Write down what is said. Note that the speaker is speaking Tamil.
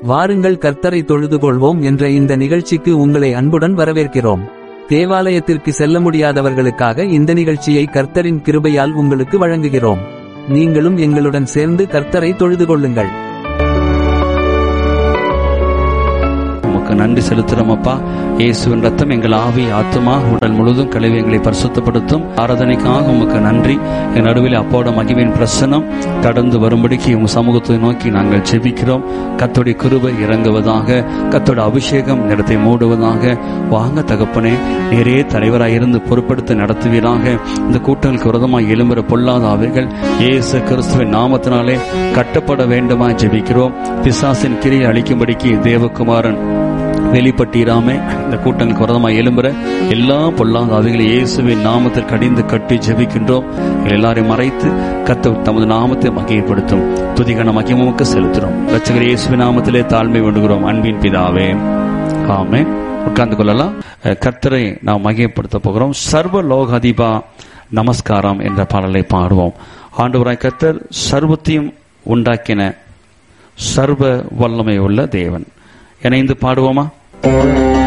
வாருங்கள் கர்த்தரை தொழுது கொள்வோம் என்ற இந்த நிகழ்ச்சிக்கு உங்களை அன்புடன் வரவேற்கிறோம் தேவாலயத்திற்கு செல்ல முடியாதவர்களுக்காக இந்த நிகழ்ச்சியை கர்த்தரின் கிருபையால் உங்களுக்கு வழங்குகிறோம் நீங்களும் எங்களுடன் சேர்ந்து கர்த்தரை தொழுது கொள்ளுங்கள் உமக்கு நன்றி செலுத்துறோம் அப்பா இயேசுவின் ரத்தம் எங்கள் ஆவி ஆத்துமா உடல் முழுதும் கழிவு எங்களை பரிசுத்தப்படுத்தும் ஆராதனைக்காக உமக்கு நன்றி என் நடுவில் அப்போட மகிமையின் பிரசனம் கடந்து வரும்படிக்கு உங்க சமூகத்தை நோக்கி நாங்கள் செபிக்கிறோம் கத்தோடைய கிருபை இறங்குவதாக கத்தோட அபிஷேகம் இடத்தை மூடுவதாக வாங்க தகப்பனே நேரே தலைவராக இருந்து பொறுப்படுத்தி நடத்துவீராக இந்த கூட்டங்களுக்கு விரதமாக எழும்புற பொல்லாத அவைகள் இயேசு கிறிஸ்துவின் நாமத்தினாலே கட்டப்பட வேண்டுமா ஜெபிக்கிறோம் பிசாசின் கிரியை அளிக்கும்படிக்கு தேவகுமாரன் வெளிப்பட்டீராமே இந்த கூட்டங்களுக்கு விரதமாக எழும்புற எல்லா பொல்லாத அவைகளை இயேசுவின் நாமத்தில் கடிந்து கட்டி ஜெபிக்கின்றோம் எங்கள் எல்லாரையும் மறைத்து கத்த தமது நாமத்தை மகிமைப்படுத்தும் துதிகன மகிமுக செலுத்துறோம் ரச்சகர் இயேசுவின் நாமத்திலே தாழ்மை வேண்டுகிறோம் அன்பின் பிதாவே ஆமே உட்கார்ந்து கொள்ளலாம் அஹ், கர்த்தரை நாம் மகிமைப்படுத்த போகிறோம் சர்வ லோகாதிபா நமஸ்காரம் என்ற பாடலை பாடுவோம் ஆண்டவராய் கர்த்தர் சர்வத்தையும் உண்டாக்கின சர்வ வல்லமை உள்ள தேவன் இணைந்து பாடுவோமா